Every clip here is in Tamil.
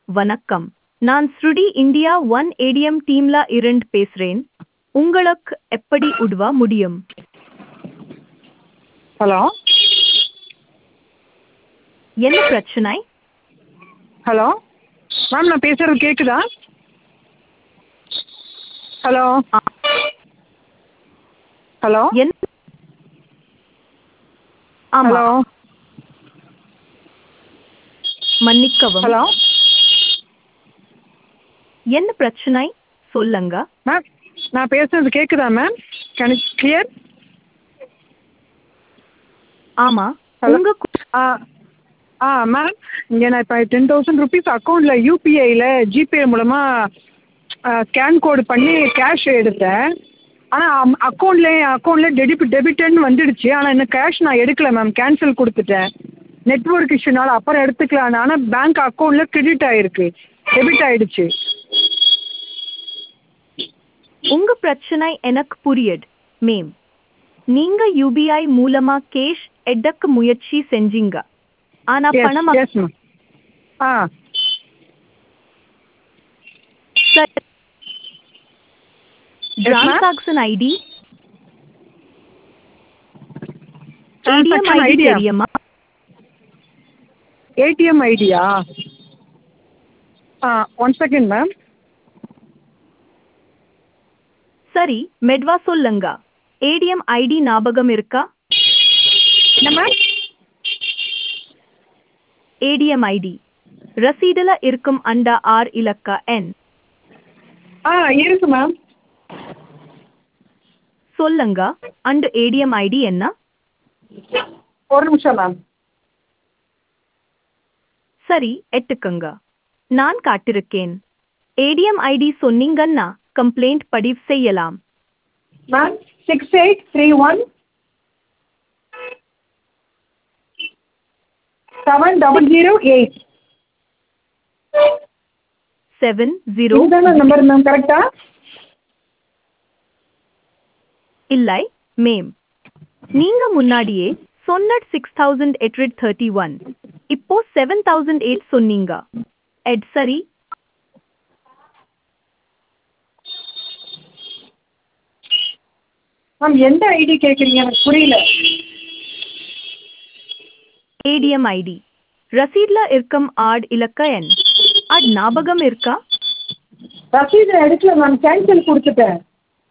வணக்கம் நான் ஸ்ருடி இந்தியா ஒன் ஏடிஎம் டீம்ல இருந்து பேசுறேன் உங்களுக்கு எப்படி உதவ முடியும் ஹலோ என்ன பிரச்சனை ஹலோ மேம் நான் பேசுகிறது கேட்குதா ஹலோ ஆ, ஹலோ என்ன ஆமா ஹலோ மன்னிக்கவும் ஹலோ என்ன பிரச்சனை சொல்லுங்க மேம் நான் பேசுகிறது கேட்குதா மேம் கேன் இட் கிளியர் ஆமா Hello? உங்க கு- ஆ ஆ மேம் இங்கே நான் இப்போ டென் தௌசண்ட் ருபீஸ் அக்கௌண்ட்டில் யூபிஐயில் ஜிபே மூலமாக ஸ்கேன் கோடு பண்ணி கேஷ் எடுத்தேன் ஆனால் அக்கௌண்ட்லேயே அக்கௌண்ட்லேயே டெபிட் டெபிட்னு வந்துடுச்சு ஆனால் இன்னும் கேஷ் நான் எடுக்கல மேம் கேன்சல் கொடுத்துட்டேன் நெட்ஒர்க் இஷ்யூனால அப்புறம் எடுத்துக்கலாம் ஆனால் பேங்க் அக்கௌண்ட்டில் கிரெடிட் ஆகிருக்கு டெபிட் ஆகிடுச்சு உங்க பிரச்சனை எனக்கு புரியுது மேம் நீங்க யூபிஐ மூலமா கேஷ் எடுக்க முயற்சி செஞ்சீங்க ஆனா எஸ் பணம் எஸ் மேம் ஆ transaction ID ATM Transaction ID idea. தெரியுமா ஏடிஎம் ஐடியா ஆ ஒன் செகண்ட் மேம் சரி மெட்வா சொல்லுங்க ஏடிஎம் ஐடி ஞாபகம் இருக்கா என்ன மேம் ஏடிஎம் ஐடி ரசீதுல இருக்கும் அந்த ஆர் இலக்க எண் ஆ இருக்கு மேம் சொல்லுங்க அந்த ஏடிஎம் ஐடி என்ன ஒரு நிமிஷம் மேம் சரி எட்டுக்குங்க நான் காட்டிருக்கேன் ஏடிஎம் ஐடி சொன்னீங்கன்னா கம்ப்ளைண்ட் பதிவு செய்யலாம் ma'am six eight three one seven double zero eight seven zero இதுதானே நம்பர் மேம் கரெக்டா இல்லை மேம் நீங்க முன்னாடியே சொன்னட் சிக்ஸ் தௌசண்ட் எட்ரிட் தேர்ட்டி ஒன் இப்போ செவன் தௌசண்ட் எயிட் சொன்னீங்க எட் சரி மேம் எந்த ஐடி கேட்குறீங்க எனக்கு புரியல ஏடிஎம் ஐடி ரசீட்ல இருக்கும் ஆட் இலக்க எண் அட் ஞாபகம் இருக்கா ரசீது எடுக்கல மேம் கேன்சல் கொடுத்துட்டேன்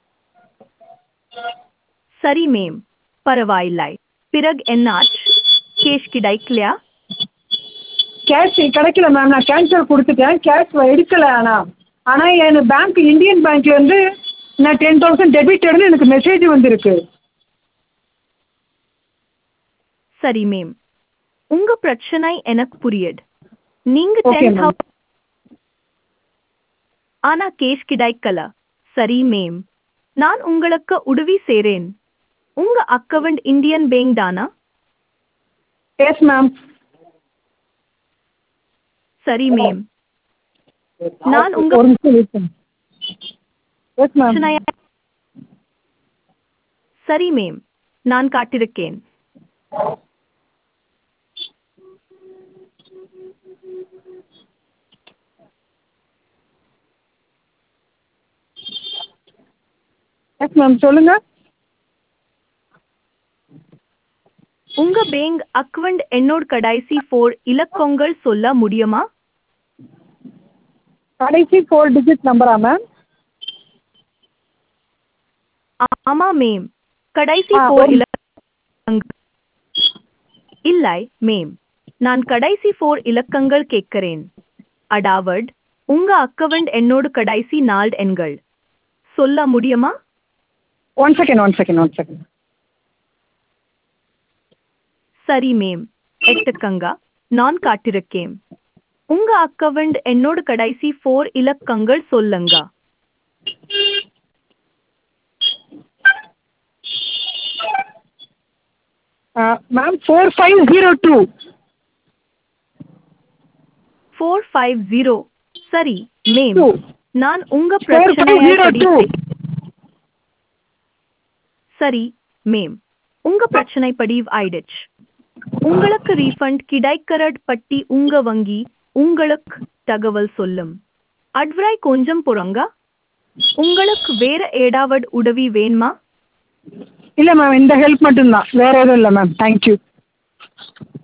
சரி மேம் பரவாயில்லை பிறகு என்னாச்சு கேஷ் கிடைக்கலையா கேஷ் கிடைக்கல மேம் நான் கேன்சல் கொடுத்துட்டேன் கேஷ் எடுக்கல ஆனால் ஆனால் என் பேங்க் இந்தியன் பேங்க்லேருந்து நான் டென் தௌசண்ட் டெபிட்டட்னு எனக்கு மெசேஜ் வந்திருக்கு சரி மேம் உங்க பிரச்சனை எனக்கு புரியுது நீங்க Okay, டென் ma'am. ஆனா கேஷ் கிடைக்கல சரி மேம் நான் உங்களுக்கு உதவி செய்றேன் உங்க அக்கவுண்ட் இந்தியன் பேங்க் தானா எஸ் மேம் சரி மேம் நான் உங்க ஒரு நிமிஷம் வெயிட் பண்ணுங்க எஸ் மேம் பிரச்சனைய சரி மேம் நான் காட்டிருக்கேன் எஸ் மேம் சொல்லுங்கள் உங்க பேங்க் அக்கவுண்ட் என்னோட கடைசி ஃபோர் இலக்கங்கள் சொல்ல முடியுமா கடைசி ஃபோர் டிஜிட் நம்பரா மேம் ஆமா மேம் கடைசி ஆ, ஃபோர் ஒரு- இலக்கங்கள் இல்லை மேம் நான் கடைசி ஃபோர் இலக்கங்கள் கேட்கிறேன் அடாவட் உங்க அக்கவுண்ட் என்னோட கடைசி நாலு எண்கள் சொல்ல முடியுமா one second one second one second சரி மேம் எட்டுக்கங்க நான் காட்டிருக்கேன் உங்க அக்கவுண்ட் என்னோட கடைசி ஃபோர் இலக்கங்கள் சொல்லுங்க ma'am four five zero two four five zero சரி மேம் Two. நான் உங்க ஃபோர் ஃபைவ் பிரச்சனையை ஜீரோ பதிவு டூ செய்- சரி மேம் உங்க பிரச்சனை பதிவு ஆயிடுச்சு உங்களுக்கு ரீஃபண்ட் கிடைக்கிறது பற்றி உங்க வங்கி உங்களுக்கு தகவல் சொல்லும் அட்வராய் கொஞ்சம் பொறுங்க உங்களுக்கு வேற ஏதாவது உதவி வேணுமா இல்லை மேம் இந்த ஹெல்ப் மட்டும்தான் வேறு எதுவும் இல்லை மேம் தேங்க்யூ